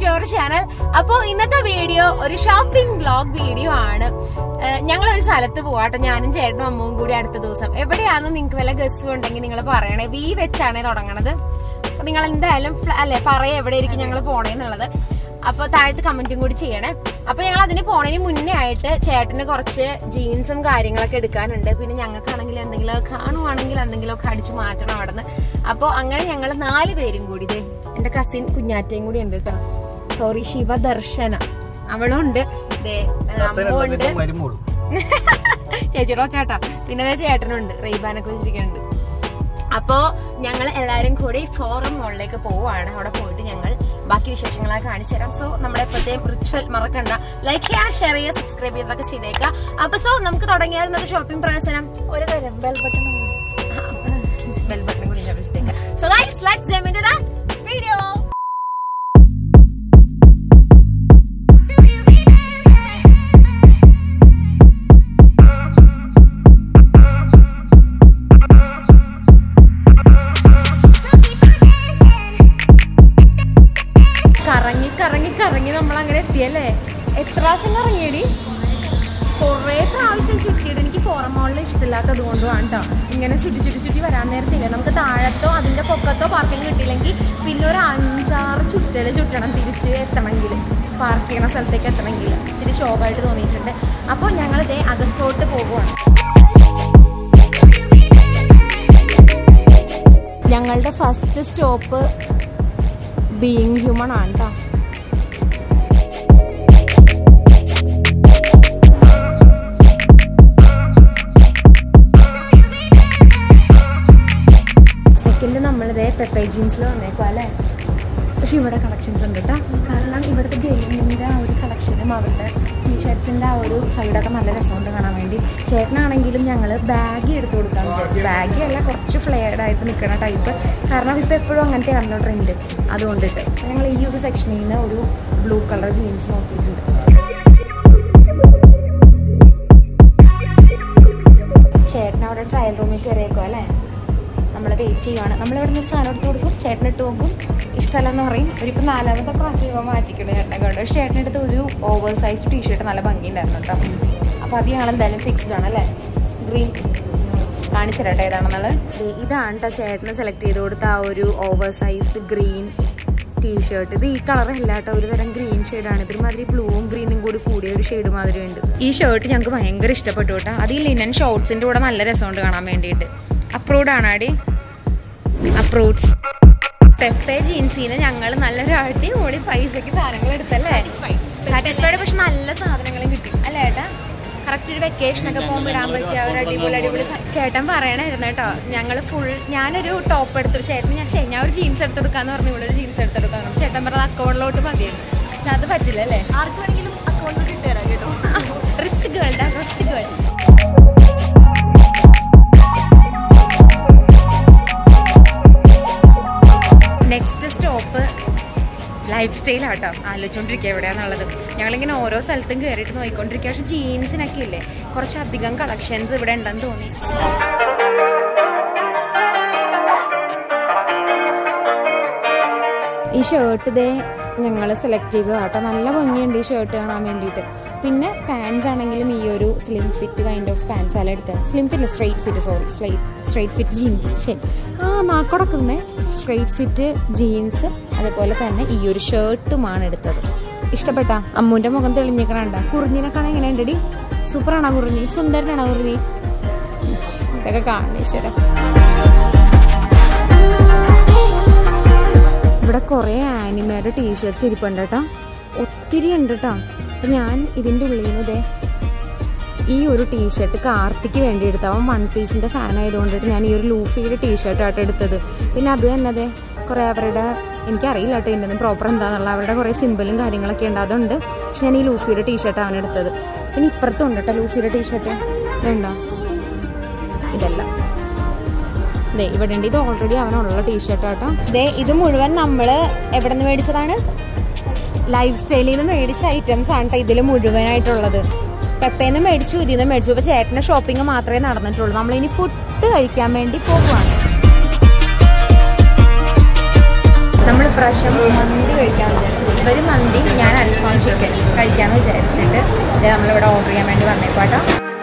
to our channel അപ്പോ ഇന്നത്തെ video ഒരു ഷോപ്പിംഗ് വ്ലോഗ് വീഡിയോ ആണ് ഞങ്ങൾ ഒരു സ്ഥലത്ത് പോവാട്ടോ ഞാനും ചേട്ടനും അമ്മവും കൂടി അടുത്ത ദിവസം എവിടെയാണെന്ന് നിങ്ങൾക്ക് വല്ല ഗസ്സും ഉണ്ടെങ്കിൽ നിങ്ങൾ പറയണേ വി വെച്ചാണ് തുടങ്ങണത് അപ്പൊ നിങ്ങൾ എന്തായാലും ഫ്ല- അല്ലെ പറയാ എവിടെയായിരിക്കും ഞങ്ങൾ പോണേന്നുള്ളത് അപ്പൊ താഴത്ത് കമന്റും കൂടി ചെയ്യണേ അപ്പൊ ഞങ്ങൾ അതിന് പോണതിന് മുന്നേ ആയിട്ട് ചേട്ടന് കുറച്ച് ജീൻസും കാര്യങ്ങളൊക്കെ എടുക്കാനുണ്ട് പിന്നെ ഞങ്ങൾക്കാണെങ്കിൽ എന്തെങ്കിലും കാണുവാണെങ്കിൽ എന്തെങ്കിലുമൊക്കെ അടിച്ചു മാറ്റണം അവിടെ നിന്ന് അപ്പോൾ അങ്ങനെ ഞങ്ങൾ നാല് പേരും കൂടി ദേ എന്റെ കസിൻ കുഞ്ഞാറ്റയും കൂടി ഉണ്ട് കേട്ടോ സോറി ശിവദർശന അവളുണ്ട് ദേ അമ്മുണ്ട് വരുമ്പോഴും ചേച്ചിയുടെ ചേട്ടാ പിന്നെ ദേ ചേട്ടനുണ്ട് റെയ്ബാനൊക്കെ വെച്ചിരിക്കുന്നുണ്ട് അപ്പോ ഞങ്ങൾ എല്ലാവരും കൂടി ഫോറം മോളിലേക്ക് പോവാണ് അവിടെ പോയിട്ട് ഞങ്ങൾ ബാക്കി വിശേഷങ്ങളൊക്കെ കാണിച്ചു തരാം സോ നമ്മുടെ എപ്പോഴത്തെ റിച്വൽ മറക്കണ്ട ലൈക്ക് ചെയ്യുക ഷെയർ ചെയ്യുക സബ്സ്ക്രൈബ് ചെയ്തൊക്കെ ചെയ്തേക്കുക അപ്പൊ സോ നമുക്ക് തുടങ്ങിയാൽ ഇന്നത്തെ ഷോപ്പിംഗ് പ്രവേശനം ഒരു കാര്യം ബെൽ ബട്ടൺ ബെൽ ബട്ടൺ കൂടി ഞാൻ വെച്ചിട്ടേക്കാം so guys let's jump into the video കറങ്ങി കറങ്ങി കറങ്ങി നമ്മൾ അങ്ങനെ എത്തിയല്ലേ എത്ര പ്രാവശ്യം കറങ്ങിയടി കുറേ പ്രാവശ്യം ചുറ്റിയിട്ട് എനിക്ക് ഫോറം മോളിൽ ഇഷ്ടമില്ലാത്തത് കൊണ്ടുമാണ് കേട്ടോ ഇങ്ങനെ ചുറ്റി ചുറ്റി ചുറ്റി വരാൻ നേരത്തില്ല നമുക്ക് താഴത്തോ അതിൻ്റെ പൊക്കത്തോ പാർക്കിംഗ് കിട്ടിയില്ലെങ്കിൽ പിന്നെ ഒരു അഞ്ചാറ് ചുറ്റൽ ചുറ്റണം തിരിച്ച് എത്തണമെങ്കിൽ പാർക്ക് ചെയ്യണ സ്ഥലത്തേക്ക് എത്തണമെങ്കിൽ ഇത് ശോകമായിട്ട് തോന്നിയിട്ടുണ്ട് അപ്പോൾ ഞങ്ങൾ ഇതേ അകത്തോട്ട് പോകുവാണ് ഞങ്ങളുടെ ഫസ്റ്റ് സ്റ്റോപ്പ് ബീയിങ് ഹ്യൂമൺ ആണ് കേട്ടോ സെക്കൻഡ് നമ്മളിതേ പെപ്പേ ജീൻസിൽ വന്നേക്കും അല്ലേ പക്ഷെ ഇവിടെ കളക്ഷൻസ് ഉണ്ട് കേട്ടോ കാരണം ഇവിടുത്തെ ഗെയിമിൻ്റെ ആ ഒരു കളക്ഷനും അവരുടെ ടീഷർട്സിൻ്റെ ആ ഒരു സൈഡൊക്കെ നല്ല രസമുണ്ട് കാണാൻ വേണ്ടി ചേട്ടനാണെങ്കിലും ഞങ്ങൾ ബാഗ് എടുത്ത് കൊടുക്കാമെന്ന് വിചാരിച്ചു ബാഗ് അല്ല കുറച്ച് ഫ്ലെയർഡ് ആയിട്ട് നിൽക്കുന്ന ടൈപ്പ് കാരണം ഇപ്പോൾ എപ്പോഴും അങ്ങനത്തെ ആണല്ലോ ട്രെൻഡ് അതുകൊണ്ടിട്ട് ഞങ്ങൾ ഈ ഒരു സെക്ഷനിൽ നിന്ന് ഒരു ബ്ലൂ കളർ ജീൻസ് നോക്കിയിട്ടുണ്ട് ചേട്ടൻ അവിടെ ട്രയൽ റൂമിൽ കയറിയേക്കോ അല്ലേ നമ്മൾ വെയിറ്റ് ചെയ്യുവാണ് നമ്മൾ ഇവിടെ നിന്ന് ഒരു സാധനം എടുത്ത് കൊടുക്കും ചേട്ടൻ ഇട്ട് നോക്കും ഇഷ്ടമല്ലെന്ന് പറയും ഒരിപ്പോൾ നാലാമത്തെ ക്ലാസ് ചെയ്യുമ്പോൾ മാറ്റിക്കണം ചേട്ടനെ കൊണ്ട് പക്ഷേ ചേട്ടൻ്റെ അടുത്ത് ഒരു ഓവർ സൈസ് ടീഷർട്ട് നല്ല ഭംഗിയുണ്ടായിരുന്നു കേട്ടോ അപ്പോൾ അത് ഞങ്ങൾ എന്തായാലും ഫിക്സ്ഡ് ആണ് അല്ലേ ഗ്രീൻ കാണിച്ചു തരട്ടെ ഏതാണെന്നുള്ളത് ദേ ഇതാണ് കേട്ടോ ചേട്ടന് സെലക്ട് ചെയ്ത് കൊടുത്ത ആ ഒരു ഓവർ സൈസ്ഡ് ഗ്രീൻ ടീഷർട്ട് ഇത് ഈ കളർ അല്ല കേട്ടോ ഒരു തരം ഗ്രീൻ ഷെയ്ഡാണ് ഇതൊരുമാതിരി ബ്ലൂവും ഗ്രീനും കൂടി കൂടിയ ഒരു ഷെയ്ഡ് മാതിരി ഉണ്ട് ഈ ഷർട്ട് ഞങ്ങൾക്ക് ഭയങ്കര ഇഷ്ടപ്പെട്ടു കേട്ടോ അത് ഈ ലിനൻ ഷോർട്സിന്റെ കൂടെ നല്ല രസമുണ്ട് കാണാൻ വേണ്ടിയിട്ട് അപ്രൂവ്ഡ് ആണ് അടി അപ്രൂവ്ഡ്സ് പെപ്പെ ജീൻസിന്ന് ഞങ്ങൾ നല്ലൊരു അടിപൊളി പൈസക്ക് സാധനങ്ങൾ എടുത്തല്ലേ സാറ്റിസ്ഫൈഡ് പക്ഷെ നല്ല സാധനങ്ങളും കിട്ടി അല്ലേ ഏട്ടാ കറക്റ്റ് ഒരു വെക്കേഷൻ ഒക്കെ പോകുമ്പോൾ ഇടാൻ പറ്റിയ ഒരു അടിപൊളി അടിപൊളി സ- ചേട്ടൻ പറയണായിരുന്നു കേട്ടോ ഞങ്ങൾ ഫുൾ ഞാനൊരു ടോപ്പ് എടുത്തു ചേട്ടൻ ഞാൻ ശരി ഞാൻ ഒരു ജീൻസ് എടുത്ത് കൊടുക്കാന്ന് പറഞ്ഞു ഇവിടെ ഒരു ജീൻസ് എടുത്ത് കൊടുക്കാൻ ചേട്ടൻ പറഞ്ഞത് അക്കൗണ്ടിലോട്ട് മതിയായിരുന്നു പക്ഷെ അത് പറ്റില്ല അല്ലേ ആർക്ക് വേണമെങ്കിലും അക്കൗണ്ടിൽ കിട്ടുതരാം കേട്ടോ റിച്ച് ഗേൾഡാ rich girl next stop life style ആട്ടോ ആലോചിച്ചുകൊണ്ടിരിക്കുക എവിടെയാന്നുള്ളത് ഞങ്ങളിങ്ങനെ ഓരോ സ്ഥലത്തും കയറിയിട്ട് നോക്കിക്കൊണ്ടിരിക്കുക പക്ഷെ ജീൻസിനൊക്കെ ഇല്ലേ കുറച്ചധികം കളക്ഷൻസ് ഇവിടെ ഉണ്ടെന്ന് തോന്നി ഈ ഷർട്ട് ഇതേ ഞങ്ങൾ സെലക്ട് ചെയ്തതാട്ടോ നല്ല ഭംഗിയുണ്ട് ഈ ഷർട്ട് കാണാൻ വേണ്ടിയിട്ട് പിന്നെ പാൻസ് ആണെങ്കിലും ഈ ഒരു slim fit kind of pants അല്ല എടുത്തത് slim fit straight fit sorry straight fit jeans ശരി ആ നാക്കടക്കുന്നേ സ്ട്രെയിറ്റ് ഫിറ്റ് ജീൻസ് അതുപോലെ തന്നെ ഈ ഒരു ഷർട്ടുമാണ് എടുത്തത് ഇഷ്ടപ്പെട്ട അമ്മൂന്റെ മുഖം തെളിഞ്ഞിക്കണണ്ട കുറിഞ്ഞിനെ കാണാൻ എങ്ങനെയുണ്ടടി സൂപ്പറാണോ കുറിഞ്ഞി സുന്ദരനാണോ കുറിഞ്ഞി ഇതൊക്കെ കാണീശ്വര ഇവിടെ കുറേ ആനിമയുടെ ടീഷർട്ട്സ് ഇരിപ്പുണ്ട് കേട്ടോ ഒത്തിരി ഉണ്ട് കേട്ടോ അപ്പം ഞാൻ ഇതിൻ്റെ ഉള്ളിൽ നിന്ന് ഇതേ ഈ ഒരു ടീഷർട്ട് കാർത്തിക്ക് വേണ്ടി എടുത്ത അവൻ വൺ പീസിൻ്റെ ഫാൻ ആയതുകൊണ്ടിട്ട് ഞാൻ ഈ ഒരു ലൂഫിയുടെ ടീഷർട്ടായിട്ട് എടുത്തത് പിന്നെ അത് തന്നെ അതെ കുറേ അവരുടെ എനിക്കറിയില്ല കേട്ടോ ഇതിൻ്റെ ഒന്നും പ്രോപ്പർ എന്താണെന്നുള്ള അവരുടെ കുറേ സിമ്പിളും കാര്യങ്ങളൊക്കെ ഉണ്ട് അതുണ്ട് പക്ഷെ ഞാൻ ഈ ലൂഫിയുടെ ടീഷർട്ടാണ് എടുത്തത് പിന്നെ ഇപ്പുറത്തും ഉണ്ട് കേട്ടോ ലൂഫിയുടെ ടീഷർട്ട് ഇതുണ്ടോ ഇതല്ല ദേ ഇവിടെ ഉണ്ട് ഇത് ഓൾറെഡി അവനുള്ള ടീഷർട്ട് ആട്ടോ ദേ ഇത് മുഴുവൻ നമ്മൾ എവിടെ നിന്ന് മേടിച്ചതാണ് ലൈഫ് സ്റ്റൈലിൽ നിന്ന് മേടിച്ച ഐറ്റംസ് ആണ് കേട്ടോ ഇതിൽ മുഴുവനായിട്ടുള്ളത് പെപ്പേന്ന് മേടിച്ചു ഇതിൽ നിന്ന് മേടിച്ചു അപ്പോൾ ചേട്ടൻ്റെ ഷോപ്പിംഗ് മാത്രമേ നടന്നിട്ടുള്ളൂ നമ്മളിനി ഫുഡ് കഴിക്കാൻ വേണ്ടി പോകുവാണ് നമ്മൾ ഇപ്രാവശ്യം മന്തി കഴിക്കാൻ വിചാരിച്ചു ഇവർ മന്തി ഞാൻ അൽഫാം ചിക്കൻ കഴിക്കാമെന്ന് വിചാരിച്ചിട്ട് ഇത് നമ്മളിവിടെ ഓർഡർ ചെയ്യാൻ വേണ്ടി വന്നേക്കോട്ടോ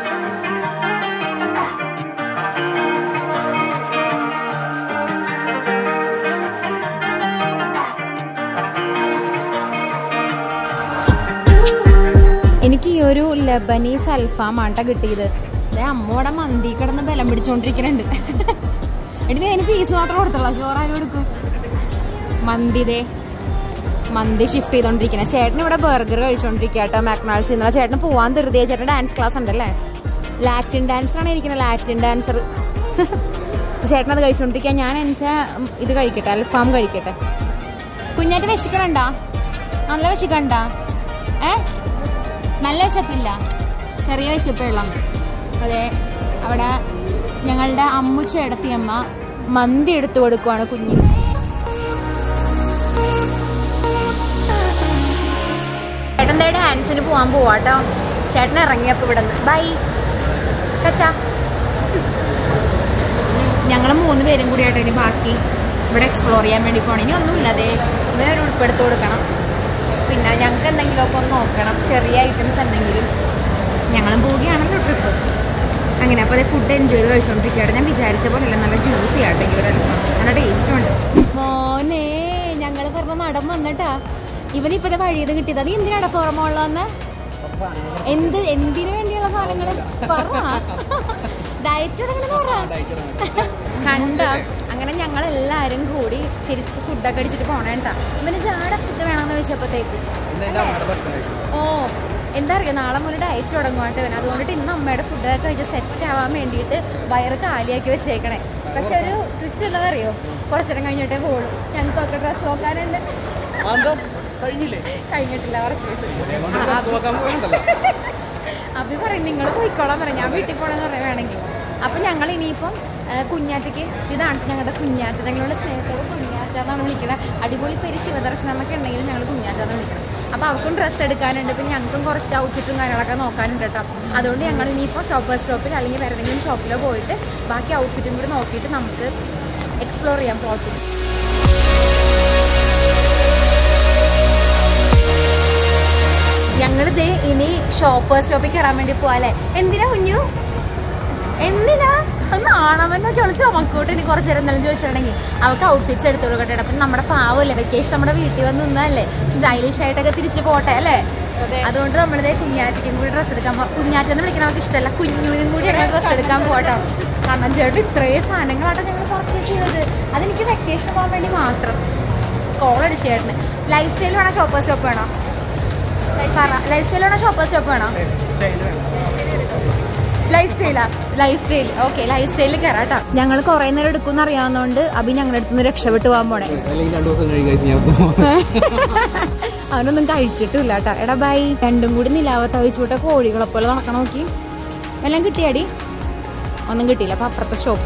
എനിക്ക് ഈ ഒരു ലബനീസ് അൽഫാം ആട്ട കിട്ടിയത് ദേ അമ്മോടെ മന്തി കിടന്ന് ബലം പിടിച്ചോണ്ടിരിക്കുന്നുണ്ട് എടി നീ അതിന് പീസ് മാത്രം കൊടുത്തുള്ള ചോറ് ആരും എടുക്കും മന്തി ദേ മന്തി ഷിഫ്റ്റ് ചെയ്തോണ്ടിരിക്കുന്നത് ചേട്ടൻ ഇവിടെ ബർഗർ കഴിച്ചോണ്ടിരിക്കുക കേട്ടോ മാക്ഡൊണാൾഡ്സ് ഇന്നലെ ചേട്ടന് പോവാൻ ധൃതിയ ചേട്ടൻ ഡാൻസ് ക്ലാസ് ഉണ്ടല്ലേ ലാറ്റിൻ ഡാൻസറാണ് ഇരിക്കുന്നത് ലാറ്റിൻ ഡാൻസർ ചേട്ടനത് കഴിച്ചോണ്ടിരിക്കുക ഞാൻ എൻ്റെ ഇത് കഴിക്കട്ടെ അൽഫാം കഴിക്കട്ടെ കുഞ്ഞാറ്റ് വിശക്കണുണ്ടോ നല്ല വിശക്കണ്ട ഏ നല്ല വിശപ്പില്ല ചെറിയ വിശപ്പേ ഉള്ള അതെ അവിടെ ഞങ്ങളുടെ അമ്മു ചേട്ടത്തിയമ്മ മന്തി എടുത്തു കൊടുക്കുവാണ് കുഞ്ഞിന് ചേട്ടൻ ദേ ഡാൻസിന് പോവാൻ പോവാട്ടോ ചേട്ടൻ ഇറങ്ങിയപ്പോൾ ഇവിടെ നിന്ന് ബൈ കച്ചാ ഞങ്ങൾ മൂന്ന് പേരും കൂടിയായിട്ട് ഇനി ബാക്കി ഇവിടെ എക്സ്പ്ലോർ ചെയ്യാൻ വേണ്ടി പോകണം ഇനി ഒന്നുമില്ല അതെ ഇവരെ ഉൾപ്പെടുത്തി കൊടുക്കണം പിന്നെ ഞങ്ങൾക്ക് എന്തെങ്കിലുമൊക്കെ ഒന്ന് നോക്കണം ചെറിയ ഐറ്റംസ് എന്തെങ്കിലും ഞങ്ങളും പോവുകയാണല്ലോ ട്രിപ്പ് അങ്ങനെ അപ്പോൾ അതേ ഫുഡ് എൻജോയ് ചെയ്ത് കഴിച്ചുകൊണ്ടിരിക്കുകയാണ് ഞാൻ വിചാരിച്ച പോലെ അല്ല നല്ല ജ്യൂസി ആട്ടെ ഈ ഒരു അൽഫാം നല്ല ടേസ്റ്റും ഉണ്ട് മോനെ ഞങ്ങൾ പറഞ്ഞ നടൻ വന്നിട്ടാ ഇവനിപ്പോ വഴിയത് കിട്ടിയത് അത് എന്തിനാണ് പുറമുള്ളതെന്ന് എന്ത് എന്തിനു വേണ്ടിയുള്ള സാധനങ്ങള് പറ ഡയറ്റ് തുടങ്ങണെന്ന് പറ കണ്ട അങ്ങനെ ഞങ്ങൾ എല്ലാരും കൂടി തിരിച്ച് ഫുഡൊക്കെ അടിച്ചിട്ട് പോണേട്ടാ ഇവന് ജാട ഫുഡ് വേണമെന്ന് ചോദിച്ചപ്പോഴത്തേക്ക് ഓ എന്താ അറിയാം നാളെ മുതൽ ഡയറ്റ് തുടങ്ങുവാട്ട് ഇവൻ അതുകൊണ്ടിട്ട് ഇന്ന് അമ്മയുടെ ഫുഡൊക്കെ കഴിച്ച് സെറ്റ് ആവാൻ വേണ്ടിയിട്ട് വയറ് കാലിയാക്കി വെച്ചേക്കണേ പക്ഷെ ഒരു ട്വിസ്റ്റ് എന്താ അറിയോ കുറച്ചിടം കഴിഞ്ഞിട്ടേ പോകുള്ളൂ ഞങ്ങൾക്കൊക്കെ ഡ്രസ്സ് നോക്കാനുണ്ട് കഴിഞ്ഞിട്ടില്ല കുറച്ച് ദിവസം അഭി പറയും നിങ്ങൾ പോയിക്കോളാൻ പറയും ഞാൻ വീട്ടിൽ പോകണമെന്ന് പറയാൻ വേണമെങ്കിൽ അപ്പം ഞങ്ങൾ ഇനിയിപ്പം ആ, കുഞ്ഞാറ്റയ്ക്ക് ഇതാണ് ഞങ്ങളുടെ കുഞ്ഞാറ്റ ഞങ്ങളുടെ സ്നേഹത്തോട് കുഞ്ഞാറ്റ എന്നാണ് വിളിക്കുന്നത് അടിപൊളി പേര് ശിവദർശനം എന്നൊക്കെ ഉണ്ടെങ്കിൽ ഞങ്ങൾ കുഞ്ഞാറ്റ എന്നാണ് വിളിക്കണം അപ്പോൾ അവർക്കും ഡ്രസ്സ് എടുക്കാനുണ്ട് പിന്നെ ഞങ്ങൾക്കും കുറച്ച് ഔട്ട്ഫിറ്റ്സും കാര്യങ്ങളൊക്കെ നോക്കാനുണ്ട് കേട്ടോ അതുകൊണ്ട് ഞങ്ങൾ ഇനിയിപ്പോൾ ഷോപ്പർ സ്റ്റോപ്പിൽ അല്ലെങ്കിൽ വേറെ ഏതെങ്കിലും ഷോപ്പിലോ പോയിട്ട് ബാക്കി ഔട്ട്ഫിറ്റും കൂടി നോക്കിയിട്ട് നമുക്ക് എക്സ്പ്ലോർ ചെയ്യാം പ്ലോട്ടിൽ ഞങ്ങൾ ദേ ഇനി ഷോപ്പർ സ്റ്റോപ്പിൽ കയറാൻ വേണ്ടി പോവാല്ലേ എന്തിനാ കുഞ്ഞു എന്തിനാ ഒന്ന് ആണവനൊക്കെ വിളിച്ച് മക്കോട്ട് ഇനി കുറച്ച് നേരം എന്തെങ്കിലും ചോദിച്ചിട്ടുണ്ടെങ്കിൽ അവൾക്ക് ഔട്ട്ഫിറ്റ്സ് എടുത്തു കൊടുക്കട്ടെ അപ്പം നമ്മുടെ പാവല്ലേ വെക്കേഷൻ നമ്മുടെ വീട്ടിൽ വന്ന് നിന്നല്ലേ സ്റ്റൈലിഷ് ആയിട്ടൊക്കെ തിരിച്ചു പോട്ടെ അല്ലേ അതുകൊണ്ട് നമ്മളിതേ കുഞ്ഞാറ്റയ്ക്കും കൂടി ഡ്രസ്സ് എടുക്കാൻ പോ കുഞ്ഞാറ്റെന്ന് വിളിക്കാൻ നമുക്ക് ഇഷ്ടമല്ല കുഞ്ഞുവിനും കൂടി ഞങ്ങൾ ഡ്രസ്സ് എടുക്കാൻ പോട്ടോ കാരണം ചേട്ടൻ ഇത്രയും സാധനങ്ങളാട്ടോ ഞങ്ങൾ പർച്ചേസ് ചെയ്തത് അതെനിക്ക് വെക്കേഷൻ പോകാൻ വേണ്ടി മാത്രം കോൾ അടിച്ചു ചേട്ടന് ലൈഫ് സ്റ്റൈൽ വേണോ ഷോപ്പർ സ്റ്റോപ്പ് വേണോ ലൈഫ് സ്റ്റൈൽ വേണോ ഷോപ്പർ സ്റ്റോപ്പ് വേണോ ലൈഫ് സ്റ്റൈലാ ലൈഫ് സ്റ്റൈൽ ഓക്കെ ലൈഫ് സ്റ്റൈലിൽ കയറാട്ടോ ഞങ്ങൾ കുറെ നേരം എടുക്കും അറിയാവുന്നതുകൊണ്ട് അഭി ഞങ്ങളുടെ അടുത്ത് നിന്ന് രക്ഷപ്പെട്ടു പോകാൻ പോണേ അല്ലെങ്കിൽ രണ്ടു ദിവസം കഴിഞ്ഞ് കഴിച്ച് ഞാൻ അവനൊന്നും കഴിച്ചിട്ടില്ല കേട്ടോ എടാ ബൈ രണ്ടും കൂടി നിലാവത്ത് അഴിച്ചുവിട്ട കോഴികളെ പോലെ നടക്കണം നോക്കി എല്ലാം കിട്ടിയാടി ഒന്നും കിട്ടിയില്ല അപ്പൊ അപ്പുറത്തെ ഷോപ്പ്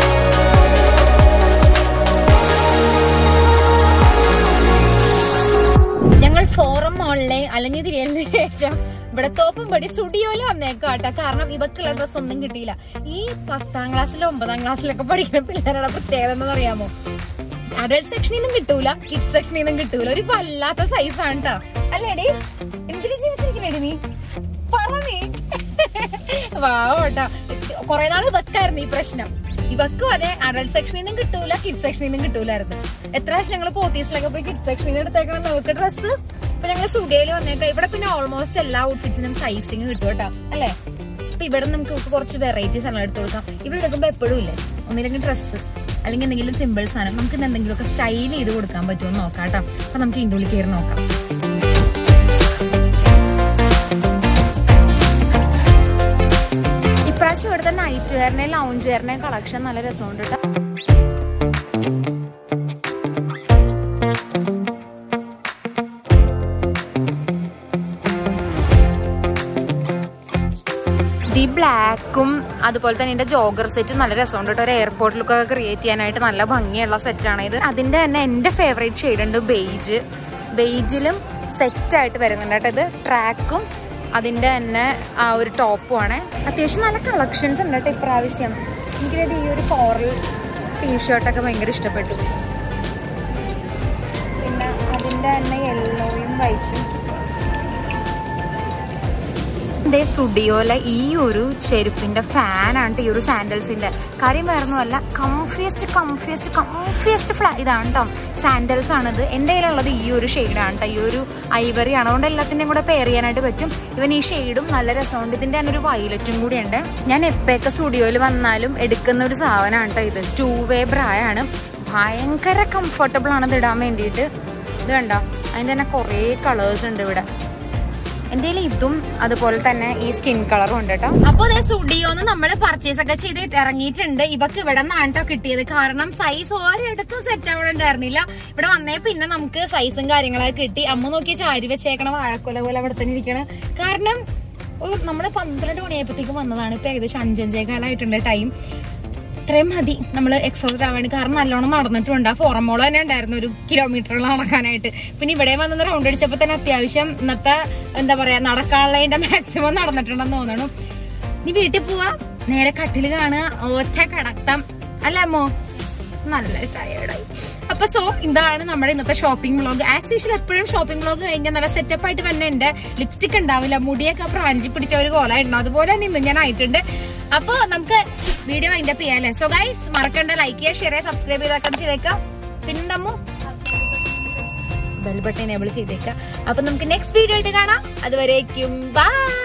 ഞങ്ങൾ ഫോറം മോളിലെ അലഞ്ഞു തിരിയലിന് ശേഷം ഇവിടെ തോപ്പുംപടി സ്റ്റുഡിയോയിൽ വന്നേക്കാട്ടെ കാരണം ഇവക്കുള്ള ഡ്രസ് ഒന്നും കിട്ടിയില്ല ഈ പത്താം ക്ലാസ്സിലോ ഒമ്പതാം ക്ലാസ്സിലൊക്കെ പഠിക്കുന്ന പിള്ളേരുടെ പ്രത്യേകത എന്താണെന്ന് അറിയാമോ അഡൽട്ട് സെക്ഷനിൽ നിന്നും കിട്ടൂല കിഡ് സെക്ഷനിൽ നിന്നും കിട്ടൂല ഒരു വല്ലാത്ത സൈസാണ് കേട്ടോ അല്ലേടി എന്തിനു ജീവിച്ചിരിക്കണേടി നീ പറ നീ വാവട്ടാ കൊറേ നാൾ ഇവക്കായിരുന്നു ഈ പ്രശ്നം ഇവക്കും അതെ അഡൽട്ട് സെക്ഷനിൽ നിന്നും കിട്ടൂല കിഡ് സെക്ഷനിൽ നിന്നും കിട്ടൂലായിരുന്നു എത്ര പ്രാവശ്യം ഞങ്ങൾ പോത്തീസിലൊക്കെ പോയി കിഡ് സെക്ഷനിൽ നിന്ന് എടുത്തേക്കണം നമുക്ക് ഡ്രസ്സ് ഇപ്പൊ ഞങ്ങൾ സ്റ്റുഡിയോയിൽ വന്നേക്കാം ഇവിടെ പിന്നെ ഓൾമോസ്റ്റ് എല്ലാ ഔട്ട്ഫിറ്റ്സിനും സൈസിങ് കിട്ടും കേട്ടോ അല്ലേ അപ്പൊ ഇവിടെ നമുക്ക് കുറച്ച് വെറൈറ്റീസ് എല്ലാം എടുത്തു കൊടുക്കാം ഇവിടെ എടുക്കുമ്പോ എപ്പോഴും ഇല്ലേ ഒന്നില്ലെങ്കിൽ ഡ്രസ്സ് അല്ലെങ്കിൽ എന്തെങ്കിലും സിമ്പിൾ സാധനം നമുക്ക് ഇന്ന് എന്തെങ്കിലുമൊക്കെ സ്റ്റൈൽ ചെയ്ത് കൊടുക്കാൻ പറ്റുമോ എന്ന് നോക്കാം കേട്ടോ അപ്പൊ നമുക്ക് ഇതിൻ്റെ ഉള്ളിൽ കയറി നോക്കാം ഇപ്രാവശ്യം ഇവിടുത്തെ നൈറ്റ് വെയറിനെയും ലൗഞ്ച് വെയറിനെയും കളക്ഷൻ നല്ല രസമുണ്ട് കേട്ടോ ദി ബ്ലാക്കും അതുപോലെ തന്നെ ഇതിന്റെ ജോഗർ സെറ്റും നല്ല രസമുണ്ട് കേട്ടോ ഒരു എയർപോർട്ട് ലുക്കൊക്കെ ക്രിയേറ്റ് ചെയ്യാനായിട്ട് നല്ല ഭംഗിയുള്ള സെറ്റാണ് ഇത് അതിന്റെ തന്നെ എന്റെ ഫേവറേറ്റ് ഷെയ്ഡ് ഉണ്ട് ബെയ്ജ് ബെയ്ജിലും സെറ്റായിട്ട് വരുന്നുണ്ട് കേട്ടോ ഇത് ട്രാക്കും അതിന്റെ തന്നെ ആ ഒരു ടോപ്പും ആണ് അത്യാവശ്യം നല്ല കളക്ഷൻസ് ഉണ്ട് കേട്ടോ ഇപ്രാവശ്യം എനിക്കിത് ഈ ഒരു കോറൽ ടീഷർട്ടൊക്കെ ഭയങ്കര ഇഷ്ടപ്പെട്ടു ഇതിന്റെ തന്നെ യെല്ലോയും വൈറ്റും ദേ സ്റ്റുഡിയോയിലെ ഈ ഒരു ചെരുപ്പിന്റെ ഫാനാണ് ഈ ഒരു സാൻഡൽസിന്റെ കാര്യം വേറൊന്നുമല്ല കംഫിയസ്റ്റ് കംഫിയസ്റ്റ് കംഫിയസ്റ്റ് ഫ്ലാ ഇതാണ് കേട്ടോ സാൻഡൽസ് ആണിത് എൻ്റെ കയ്യിലുള്ളത് ഈ ഒരു ഷെയ്ഡാണ് കേട്ടോ ഈ ഒരു ഐവറി ആണ് അതുകൊണ്ട് എല്ലാത്തിൻ്റെയും കൂടെ പെയർ ചെയ്യാനായിട്ട് പറ്റും ഇവൻ ഈ ഷെയ്ഡും നല്ല രസമുണ്ട് ഇതിൻ്റെ തന്നെ ഒരു വയലറ്റും കൂടി ഉണ്ട് ഞാൻ എപ്പോഴൊക്കെ സ്റ്റുഡിയോയിൽ വന്നാലും എടുക്കുന്ന ഒരു സാധനമാണ് കേട്ടോ ഇത് ടൂ വേ ബ്രായാണ് ഭയങ്കര കംഫർട്ടബിൾ ആണ് ഇത് ഇടാൻ വേണ്ടിയിട്ട് ഇത് കണ്ടോ അതിൻ്റെ തന്നെ കുറേ കളേഴ്സ് ഉണ്ട് ഇവിടെ എന്റെ ഇതും അതുപോലെ തന്നെ ഈ സ്കിൻ കളറും ഉണ്ട് കേട്ടോ അപ്പൊ സ്റ്റുഡിയോന്ന് നമ്മൾ പർച്ചേസ് ഒക്കെ ചെയ്ത് ഇറങ്ങിയിട്ടുണ്ട് ഇവക്ക് ഇവിടെ നിന്നാണ് കേട്ടോ കിട്ടിയത് കാരണം സൈസ് ഒരിടത്തും സെറ്റ് അവിടെ ഉണ്ടായിരുന്നില്ല ഇവിടെ വന്നേ പിന്നെ നമുക്ക് സൈസും കാര്യങ്ങളൊക്കെ കിട്ടി അമ്മ നോക്കി ചാരി വെച്ചേക്കണ വാഴക്കൊല പോലെ അവിടെ തന്നെ ഇരിക്കണം കാരണം ഒരു നമ്മള് പന്ത്രണ്ട് മണിയായപ്പോഴത്തേക്ക് വന്നതാണ് ഇപ്പൊ ഏകദേശം അഞ്ചഞ്ചേ കാലമായിട്ടുണ്ട് ടൈം ഇത്രയും മതി നമ്മൾ എക്സോസ്റ്റ് ആവാൻ കാരണം നല്ലോണം നടന്നിട്ടുണ്ട് ആ ഫോറമോള് തന്നെ ഉണ്ടായിരുന്നു ഒരു കിലോമീറ്ററുകൾ നടക്കാനായിട്ട് പിന്നെ ഇവിടെ വന്ന് റൗണ്ട് അടിച്ചപ്പോൾ തന്നെ അത്യാവശ്യം ഇന്നത്തെ എന്താ പറയാ നടക്കാനുള്ളതിന്റെ മാക്സിമം നടന്നിട്ടുണ്ടെന്ന് തോന്നണു നീ വീട്ടിൽ പോവാ നേരെ കട്ടില് കാണുക ഒറ്റ കടത്തം അല്ല അമ്മോ നല്ല ടയേർഡായി അപ്പൊ സോ ഇതാണ് നമ്മുടെ ഇന്നത്തെ ഷോപ്പിംഗ് വ്ളോഗ് ആസ് യൂഷ്വൽ എപ്പോഴും ഷോപ്പിംഗ് വ്ളോഗ് കഴിഞ്ഞാൽ നല്ല സെറ്റപ്പ് ആയിട്ട് തന്നെ ഉണ്ട് ലിപ്സ്റ്റിക് ഉണ്ടാവില്ല മുടിയൊക്കെ പ്രാഞ്ചി പിടിച്ച ഒരു കോലായിരുന്നു അതുപോലെ തന്നെ ഇന്ന് ഞാൻ ആയിട്ടുണ്ട് അപ്പൊ നമുക്ക് വീഡിയോ വൈൻഡപ്പ് ചെയ്യാം അല്ലേ സോ ഗൈസ് മറക്കണ്ട ലൈക്ക് ചെയ്യുക ഷെയർ ചെയ്യുക സബ്സ്ക്രൈബ് ചെയ്തൊക്കെ ചെയ്തേക്കാം പിന്നെന്തമ്മു ബെൽ ബട്ടൺ എനേബിൾ ചെയ്തേക്കാം അപ്പൊ നമുക്ക് നെക്സ്റ്റ് വീഡിയോ ആയിട്ട് കാണാം അതുവരേക്കും ബൈ